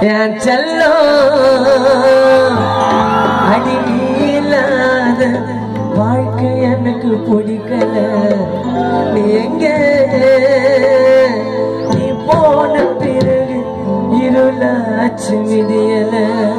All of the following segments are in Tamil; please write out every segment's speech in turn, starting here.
என் செல்லம் அடி நீ இல்லாத வாழ்க்கை எனக்கு பிடிக்கல நீ எங்க நீ போன பிறகு இருளாச்சு விடியல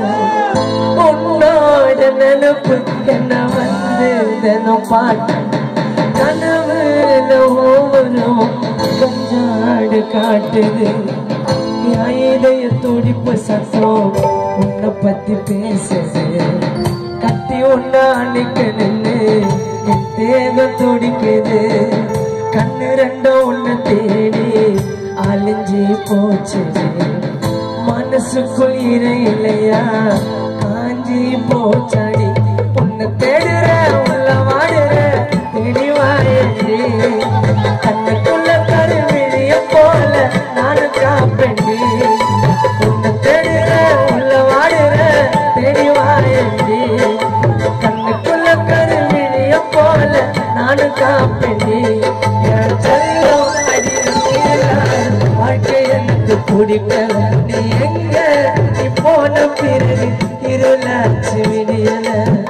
உன்னோட நினப்பு என்ன வந்து தினம் பாட்டு கனவுல ஒவ்வொரு கஞ்சாடு காட்டுது என் இதய துடிப்பு சத்தம் உன்னை பத்தி பேசுது கத்தி உன்னை அன்னைக்கு நின்று என் தேகம் துடிக்குது கண்ணு ரெண்டும் உன்னை தேடி அழிஞ்சு போச்சு மனசுக்குள் இர இல்லையா காஞ்சி போச்சாடி உன்னை தேடுற உள்ள வாடுற தேடி வாயன்றி கண்ணுக்குள்ள கருவிழிய போல நானும் காப்பேண்டி உன்னை தேடுற உள்ள வாடுற தேடி வாயன்றி கண்ணுக்குள்ள கருவிழிய போல நானும் காப்பேண்டி என் செல்லம் அடியில் வாழ்க்கை எனக்கு பிடிக்கல நீ எங்க நீ போன பிறகு இருளாச்சு விடியல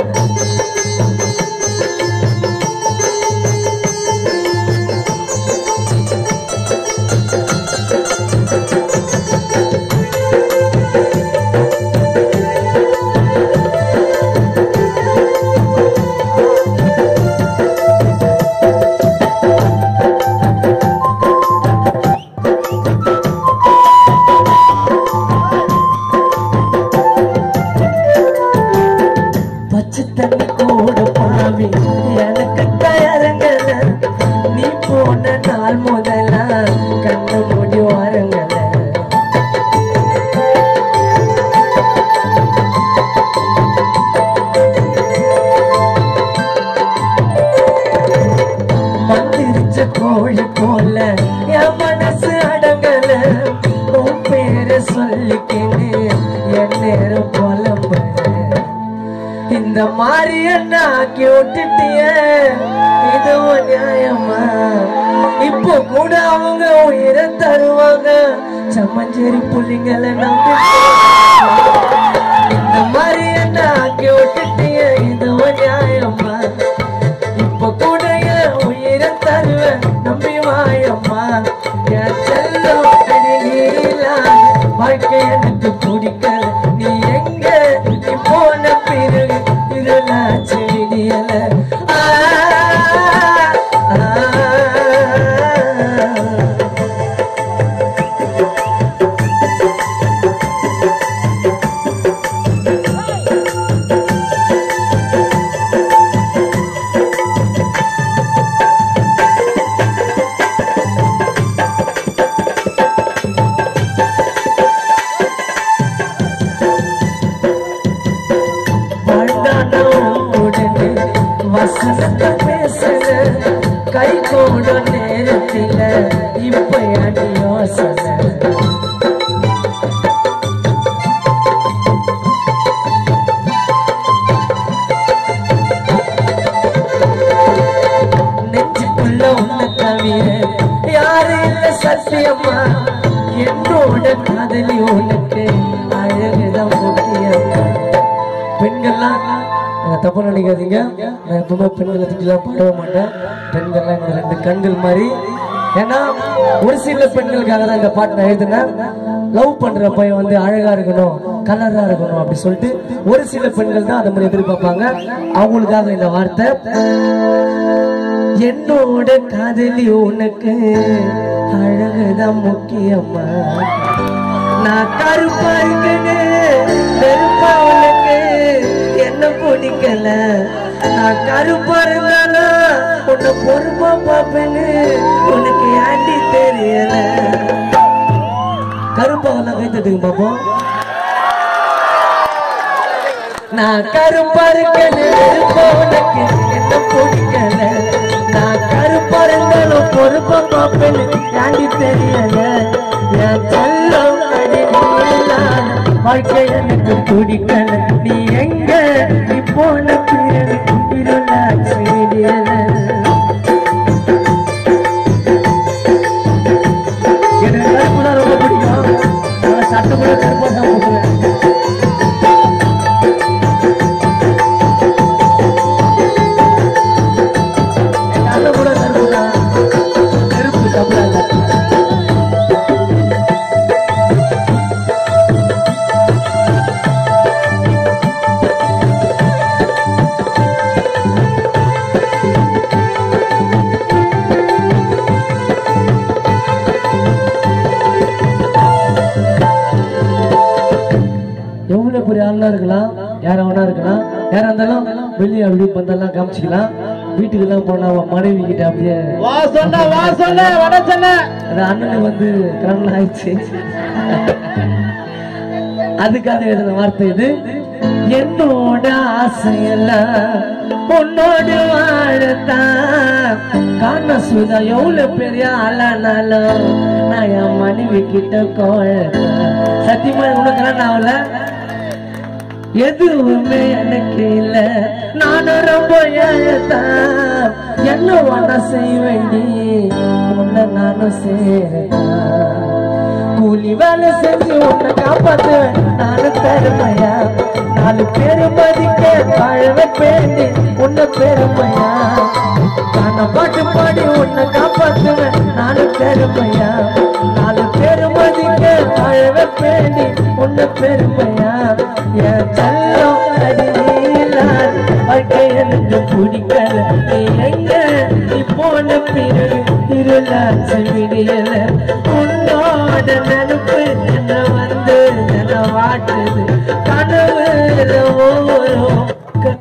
பச்சை தண்ணி கூட பாவி எனக்கு தயாரங்கல நீ போன நாள் முதல்ல கண்ணு மூடி வாருங்கல மந்திரிச்ச கோழி போல என் மனசு அடங்கல உன் பேரை சொல்லிக்கின்னு என் நேரம் புலம்புற இந்த மாதிரி என்ன ஆக்கி விட்டுட்டிய இதுவும் நியாயமா இப்போ கூட அவங்க உயிரை தருவாங்க சம்மஞ்சேரி புள்ளிங்களை நம்பி இந்த மாதிரி என்ன ஆக்கி விட்டுட்டிய இதுவும் நியாயமா இப்போ கூட என் உயிரை தருவேன் நம்பி வாயம்மா என் செல்லம் அடிநீலா வாழ்க்கை எனக்கு பிடிக்கல நீ எங்க நீ போன பிறகு இருளாச்சு விடியல ஆ, ஆ, ஆ. வாழ்ந்தானோம் உடனே வசனத்தை பேசுற கை கூட நேரத்தில இப்ப அடி யோசனை நெஞ்சுக்குள்ள உன்னை தவிர யாரு இல்ல சத்தியமா என்னோட காதலி உனக்கு அழகுதான் முக்கியமா பெண்கள்லாம் நான் தப்பு நினைக்காதீங்க நான் எப்பவுமே பெண்களை திட்டிலாம் பாடவே மாட்டேன் பெண்கள்லாம் இந்த ரெண்டு கண்கள் மாதிரி ஏன்னா ஒரு சில பெண்களுக்காக தான் இந்த பாட்டு நான் எழுதினேன் லவ் பண்ற பையன் வந்து அழகா இருக்கணும் கலரா இருக்கணும் அப்படி சொல்லிட்டு ஒரு சில பெண்கள் தான் அதை மாதிரி எதிர்பார்ப்பாங்க அவங்களுக்காக இந்த வார்த்தை என்னோட காதலி உனக்கு அழகுதான் முக்கியமா நான் கருப்பா இருக்கேன்னு வெறுப்பா உனக்கு என்ன பிடிக்கல நான் கருப்பா இருந்தாலும் உன்னை பொறுப்பா பார்ப்பேன்னு உனக்கு ஏண்டி தெரியல கருப்பாவெல்லாம் கை தட்டுங்க பாப்போம் நான் கருப்பா இருக்கேன்னு வெறுப்பா உனக்கு என்ன பிடிக்கல நான் கருப்பா இருந்தாலும் பொறுப்பா பார்ப்பேன்னு ஏண்டி தெரியல என் செல்லம் அடிமையில்லாத வாழ்க்கை எனக்கு பிடிக்கல நீ எங்க நீ போன பிறகு இருளாச்சு விடியல எனக்கு கருப்புனா ரொம்ப பிடிக்கும் ஆனா சட்டை கூட கருப்பா தான் போட்டுருவேன் ஆள்னா இருக்கலாம் யாரா வேணா இருக்கலாம் யாரா இருந்தாலும் வெளியே அப்படி பந்தெல்லாம் காமிச்சிக்கலாம் வீட்டுக்கு எல்லாம் போனா அவன் மனைவி கிட்ட அப்படியே வா சொன்ன வா சொன்ன வட சொன்ன அது அண்ணனுக்கு வந்து கடன் ஆயிடுச்சு அதுக்காக எழுதின வார்த்தை இது என்னோட ஆசையெல்லாம் உன்னோடு வாழத்தான் காண சுதா எவ்வளவு பெரிய ஆளானாலும் நான் என் மனைவி கிட்ட கோழத்தான் சத்தியமா உனக்கு கல்யாணம் ஆகல எதுவுமே எனக்கு இல்ல நானும் ரொம்ப ஏழத்தான் என்ன ஒன்ன செய்ய வேண்டி உன்னை நானும் சேரத்தான் கூலி வேலை செஞ்சு உன்னை காப்பாத்துவேன் நானும் பெருமையா நாலு பேரு மதிக்க வாழ பேண்டி உன்னை பெருமையா நான் பாட்டு பாடி உன்னை காப்பாத்துவேன் நானும் பெருமையா நாலு பேரு மதிக்க வாழ பேண்டி உன்னை பெருமையா என் செல்லம் அடியிலான் வாழ்க்கை எனக்கு பிடிக்கல நீ எங்க நீ போன பிறகு இருளாச்சு விடியல உன்னோட நினைப்பு என்ன வந்து என்ன வாட்டுது கனவுல ஒவ்வொரு க-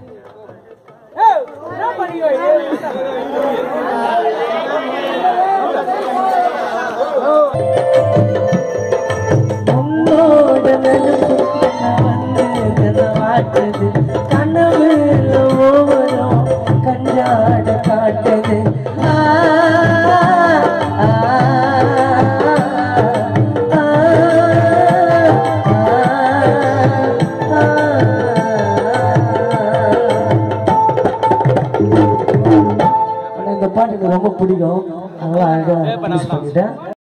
உன்னோட நினைப்பு என்ன வந்து என்ன வாட்டுது கனவுல ஒவ்வொரு கஞ்சாட காட்டுது ஆ, ஆ, ஆ, ஆ, ஆனா இந்த பாட்டு எனக்கு ரொம்ப பிடிக்கும் அதனால அழகா யூஸ் பண்ணிட்டேன்